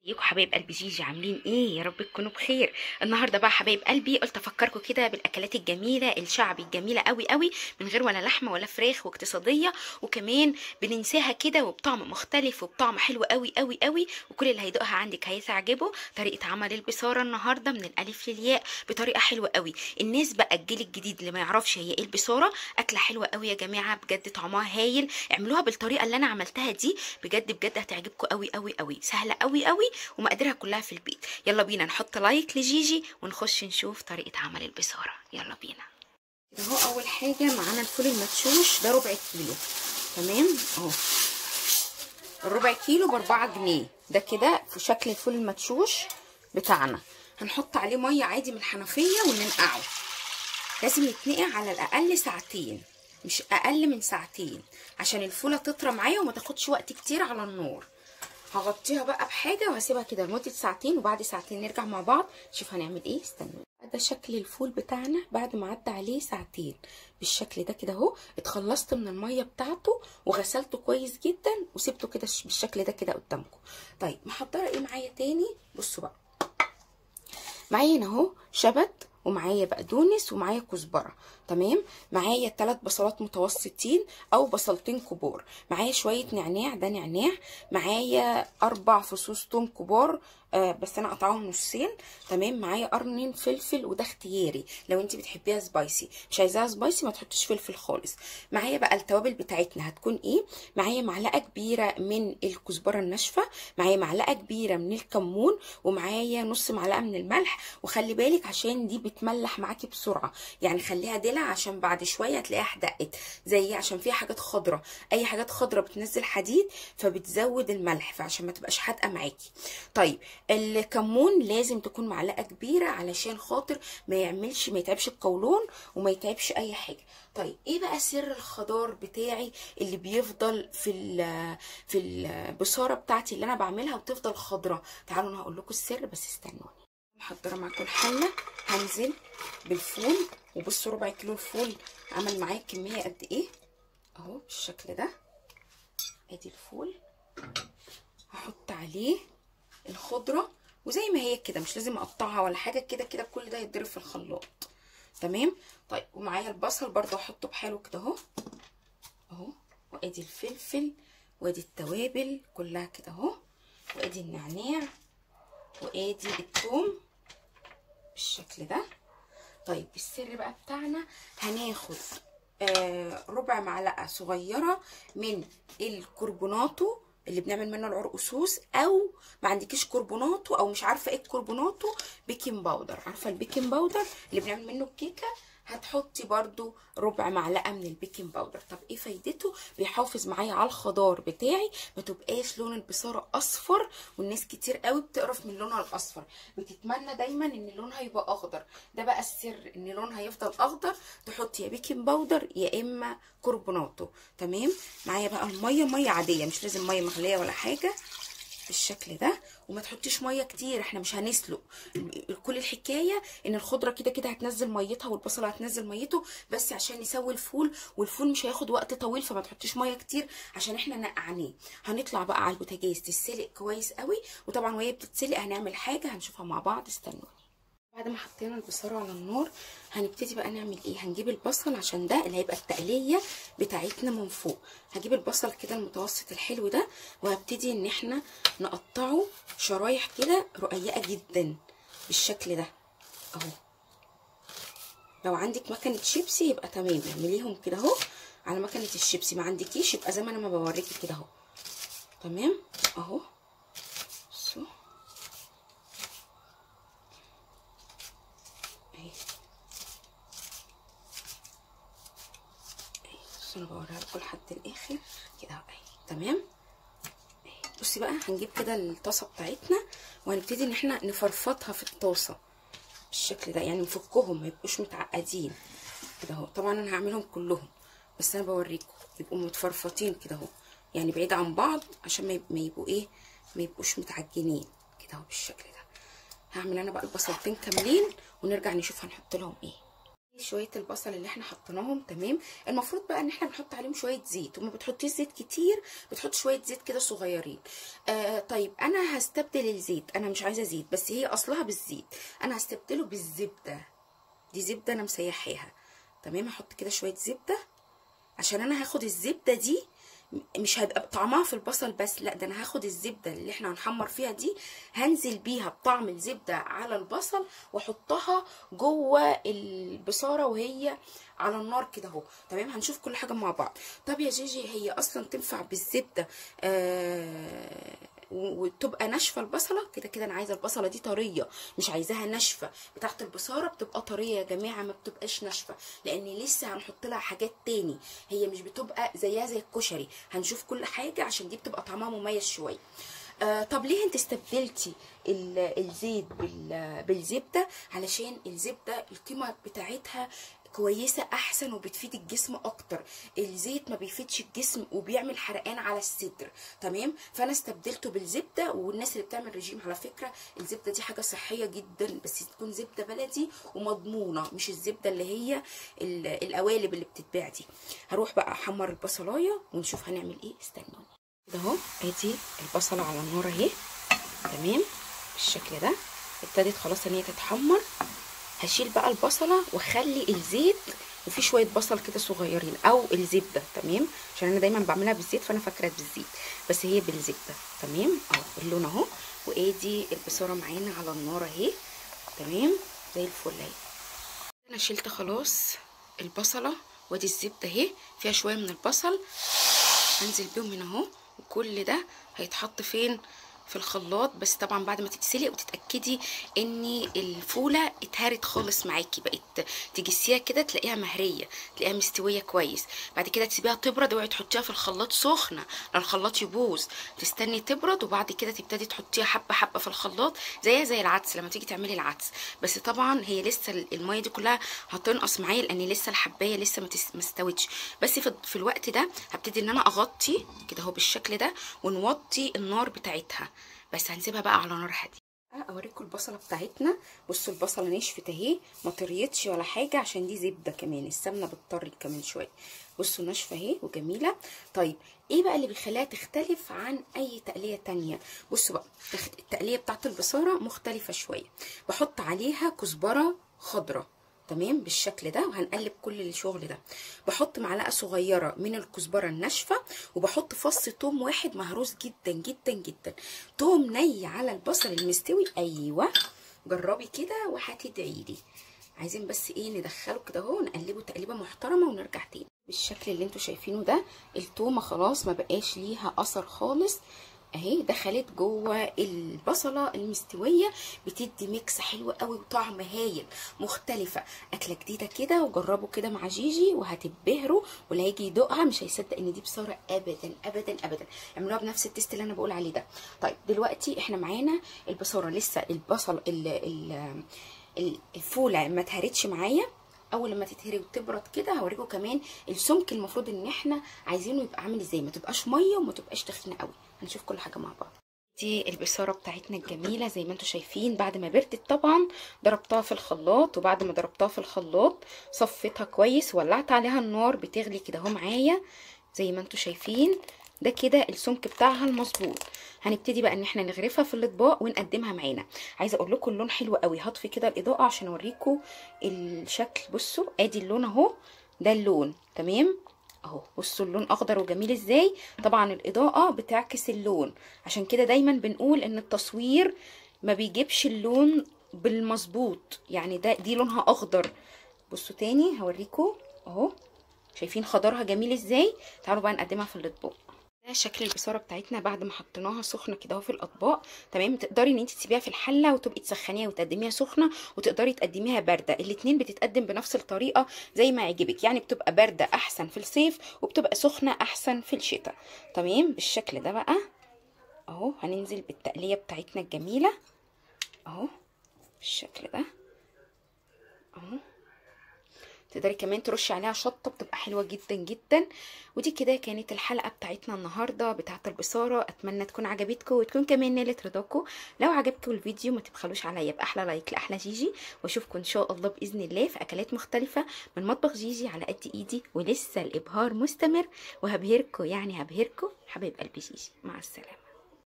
ازيكم حبايب قلبي جيجي عاملين ايه يا رب تكونوا بخير النهارده بقى حبايب قلبي قلت افكركم كده بالاكلات الجميله الشعبي الجميله قوي قوي من غير ولا لحمه ولا فراخ واقتصاديه وكمان بننساها كده وبطعم مختلف وبطعم حلو قوي قوي قوي وكل اللي هيدوقها عندك هيتعجبه طريقه عمل البصاره النهارده من الالف للياء بطريقه حلوه قوي الناس بقى الجيل الجديد اللي ما يعرفش هي ايه البصاره اكله حلوه قوي يا جماعه بجد طعمها هايل اعملوها بالطريقه اللي انا عملتها دي بجد بجد هتعجبكم قوي قوي قوي سهله قوي قوي ومقاديرها كلها في البيت يلا بينا نحط لايك لجيجي ونخش نشوف طريقه عمل البصاره يلا بينا اهو اول حاجه معانا الفول المدشوش ده ربع كيلو تمام اهو الربع كيلو باربعة جنيه ده كده في شكل الفول المدشوش بتاعنا هنحط عليه ميه عادي من الحنفيه وننقعه لازم يتنقع على الاقل ساعتين مش اقل من ساعتين عشان الفوله تطرى معايا وما تاخدش وقت كتير على النار هغطيها بقى بحاجه وهسيبها كده لمده ساعتين وبعد ساعتين نرجع مع بعض نشوف هنعمل ايه استنوا ده شكل الفول بتاعنا بعد ما عدى عليه ساعتين بالشكل ده كده اهو اتخلصت من الميه بتاعته وغسلته كويس جدا وسبته كده بالشكل ده كده قدامكم طيب محضره ايه معايا تاني بصوا بقى معايا هنا اهو شبت ومعايا بقدونس ومعايا كزبره تمام معايا ثلاث بصلات متوسطين او بصلتين كبار معايا شويه نعناع ده نعناع معايا اربع فصوص توم كبار آه بس انا قطعهم نصين تمام معايا قرنين فلفل وده اختياري لو انت بتحبيها سبايسي مش عايزاها سبايسي ما تحطيش فلفل خالص معايا بقى التوابل بتاعتنا هتكون ايه معايا معلقه كبيره من الكزبره الناشفه معايا معلقه كبيره من الكمون ومعايا نص معلقه من الملح وخلي بالك عشان دي بتملح معاكي بسرعه يعني خليها دلع عشان بعد شويه هتلاقيها احدقت زي عشان فيها حاجات خضره اي حاجات خضره بتنزل حديد فبتزود الملح فعشان ما تبقاش حادقه معاكي طيب الكمون لازم تكون معلقه كبيره علشان خاطر ما يعملش ما يتعبش القولون وما يتعبش اي حاجه طيب ايه بقى سر الخضار بتاعي اللي بيفضل في ال في البصاره بتاعتي اللي انا بعملها وتفضل خضره تعالوا انا هقول لكم السر بس استنوني محضره معاكم الحله هنزل بالفول وبصوا ربع كيلو الفول عمل معايا كميه قد ايه اهو بالشكل ده ادي الفول هحط عليه الخضره وزي ما هي كده مش لازم اقطعها ولا حاجه كده كده كل ده يتضرب في الخلاط تمام طيب ومعايا البصل برضو احطه بحاله كده اهو اهو وادي الفلفل وادي التوابل كلها كده اهو وادي النعناع وادي الثوم بالشكل ده طيب السر بقى بتاعنا هناخد آه ربع معلقه صغيره من الكربوناتو اللي بنعمل منه العرقسوس او ما عندكيش كربوناتو او مش عارفه ايه الكربوناتو بيكنج باودر عارفه البيكنج باودر اللي بنعمل منه الكيكه هتحطي برضو ربع معلقه من البيكنج باودر طب ايه فايدته بيحافظ معايا على الخضار بتاعي ما تبقاش لون البصاره اصفر والناس كتير قوي بتقرف من لونها الاصفر بتتمنى دايما ان لونها يبقى اخضر ده بقى السر ان لونها يفضل اخضر تحطي يا بيكنج باودر يا اما كربوناتو تمام معايا بقى الميه ميه عاديه مش لازم ميه مغليه ولا حاجه بالشكل ده وما تحطيش ميه كتير احنا مش هنسلق كل الحكايه ان الخضره كده كده هتنزل ميتها والبصله هتنزل ميته بس عشان نسوي الفول والفول مش هياخد وقت طويل فما تحطيش ميه كتير عشان احنا نقعناه هنطلع بقى على البوتاجاز تتسلق كويس قوي وطبعا وهي بتتسلق هنعمل حاجه هنشوفها مع بعض استنوني بعد ما حطينا البصاره على النار هنبتدي بقى نعمل ايه هنجيب البصل عشان ده اللي هيبقى التقليه بتاعتنا من فوق هجيب البصل كده المتوسط الحلو ده وهبتدي ان احنا نقطعه شرايح كده رقيقه جدا بالشكل ده اهو لو عندك مكنه شيبسي يبقى تمام اعمليهم كده اهو على مكنه الشيبسي ما عندكيش يبقى زي ما انا ما بوريكي كده اهو تمام اهو بصوا انا بوريها لكم لحد الاخر كده اهي تمام بصي بقى هنجيب كده الطاسه بتاعتنا وهنبتدي ان احنا نفرفطها في الطاسه بالشكل ده يعني نفكهم ما يبقوش متعقدين كده اهو طبعا انا هعملهم كلهم بس انا بوريكم يبقوا متفرفطين كده اهو يعني بعيد عن بعض عشان ما يبقوا ايه ما يبقوش متعجنين كده اهو بالشكل ده هعمل انا بقى البصلتين كاملين ونرجع نشوف هنحط لهم ايه شويه البصل اللي احنا حطيناهم تمام المفروض بقى ان احنا بنحط عليهم شويه زيت وما بتحطيش زيت كتير بتحط شويه زيت كده صغيرين آه طيب انا هستبدل الزيت انا مش عايزه زيت بس هي اصلها بالزيت انا هستبدله بالزبده دي زبده انا مسيحاها تمام هحط كده شويه زبده عشان انا هاخد الزبده دي مش هيبقى طعمها في البصل بس لا ده انا هاخد الزبده اللي احنا هنحمر فيها دي هنزل بيها بطعم الزبده على البصل واحطها جوه البصاره وهي على النار كده اهو تمام هنشوف كل حاجه مع بعض طب يا جيجي هي اصلا تنفع بالزبده آه وتبقى ناشفه البصله كده كده انا عايزه البصله دي طريه مش عايزاها ناشفه بتاعه البصاره بتبقى طريه يا جماعه ما بتبقاش ناشفه لان لسه هنحط لها حاجات تاني هي مش بتبقى زيها زي الكشري هنشوف كل حاجه عشان دي بتبقى طعمها مميز شويه آه طب ليه انت استبدلتي الزيت بالزبده علشان الزبده القيمه بتاعتها كويسه احسن وبتفيد الجسم اكتر الزيت ما بيفيدش الجسم وبيعمل حرقان على الصدر تمام فانا استبدلته بالزبده والناس اللي بتعمل رجيم على فكره الزبده دي حاجه صحيه جدا بس تكون زبده بلدي ومضمونه مش الزبده اللي هي القوالب اللي بتتباع دي هروح بقى احمر البصلايه ونشوف هنعمل ايه استنوني كده اهو ادي البصله على النار اهي تمام بالشكل ده ابتدت خلاص ان هي تتحمر هشيل بقى البصله واخلي الزيت وفي شويه بصل كده صغيرين او الزبده تمام عشان انا دايما بعملها بالزيت فانا فاكره بالزيت بس هي بالزبده تمام اهو اللون اهو وادي البصاره معانا على النار اهي تمام زي الفل اهي انا شلت خلاص البصله وادي الزبده اهي فيها شويه من البصل هنزل بيهم هنا اهو وكل ده هيتحط فين في الخلاط بس طبعا بعد ما تتسلق وتتاكدي ان الفوله اتهرت خالص معاكي بقت تجسيها كده تلاقيها مهريه تلاقيها مستويه كويس بعد كده تسيبيها تبرد اوعي تحطيها في الخلاط سخنه لو الخلاط يبوظ تستني تبرد وبعد كده تبتدي تحطيها حبه حبه في الخلاط زيها زي العدس لما تيجي تعملي العدس بس طبعا هي لسه الميه دي كلها هتنقص معايا لان لسه الحبايه لسه ما استوتش بس في, في الوقت ده هبتدي ان انا اغطي كده اهو بالشكل ده ونوطي النار بتاعتها بس هنسيبها بقى على نار هاديه اوريكم البصله بتاعتنا بصوا البصله نشفت اهي ما طريتش ولا حاجه عشان دي زبده كمان السمنه بتطري كمان شويه بصوا ناشفه اهي وجميله طيب ايه بقى اللي بيخليها تختلف عن اي تقليه تانية بصوا بقى التقليه بتاعت البصاره مختلفه شويه بحط عليها كزبره خضراء تمام بالشكل ده وهنقلب كل الشغل ده بحط معلقه صغيره من الكزبره الناشفه وبحط فص توم واحد مهروس جدا جدا جدا توم ني على البصل المستوي ايوه جربي كده وهتدعي لي عايزين بس ايه ندخله كده اهو نقلبه تقليبه محترمه ونرجع تاني بالشكل اللي انتوا شايفينه ده التومه خلاص ما بقاش ليها اثر خالص اهي دخلت جوه البصله المستويه بتدي ميكس حلو قوي وطعم هايل مختلفه اكله جديده كده وجربوا كده مع جيجي وهتتبهروا واللي هيجي يدوقها مش هيصدق ان دي بصاره ابدا ابدا ابدا اعملوها بنفس التيست اللي انا بقول عليه ده طيب دلوقتي احنا معانا البصاره لسه البصل ال ال الفوله ما اتهرتش معايا اول لما تتهري وتبرد كده هوريكم كمان السمك المفروض ان احنا عايزينه يبقى عامل ازاي ما تبقاش ميه وما تبقاش تخينه قوي هنشوف كل حاجه مع بعض دي البصاره بتاعتنا الجميله زي ما انتم شايفين بعد ما بردت طبعا ضربتها في الخلاط وبعد ما ضربتها في الخلاط صفيتها كويس ولعت عليها النار بتغلي كده اهو معايا زي ما انتم شايفين ده كده السمك بتاعها المظبوط هنبتدي بقى ان احنا نغرفها في الاطباق ونقدمها معانا عايزه اقول لكم اللون حلو قوي هطفي كده الاضاءه عشان اوريكم الشكل بصوا ادي اللون اهو ده اللون تمام اهو بصوا اللون اخضر وجميل ازاي طبعا الاضاءه بتعكس اللون عشان كده دايما بنقول ان التصوير ما بيجيبش اللون بالمظبوط يعني ده دي لونها اخضر بصوا تاني هوريكم اهو شايفين خضرها جميل ازاي تعالوا بقى نقدمها في الاطباق ده شكل البصاره بتاعتنا بعد ما حطيناها سخنه كده اهو في الاطباق تمام تقدري ان انت تسيبيها في الحله وتبقي تسخنيها وتقدميها سخنه وتقدري تقدميها بارده الاثنين بتتقدم بنفس الطريقه زي ما يعجبك يعني بتبقى بارده احسن في الصيف وبتبقى سخنه احسن في الشتاء تمام بالشكل ده بقى اهو هننزل بالتقليه بتاعتنا الجميله اهو بالشكل ده اهو تقدري كمان ترشي عليها شطه بتبقى حلوه جدا جدا ودي كده كانت الحلقه بتاعتنا النهارده بتاعه البصاره اتمنى تكون عجبتكم وتكون كمان نالت رضاكم لو عجبكم الفيديو ما تبخلوش عليا باحلى لايك لاحلى جيجي واشوفكم ان شاء الله باذن الله في اكلات مختلفه من مطبخ جيجي على قد ايدي ولسه الابهار مستمر وهبهركم يعني هبهركم حبايب قلبي جيجي مع السلامه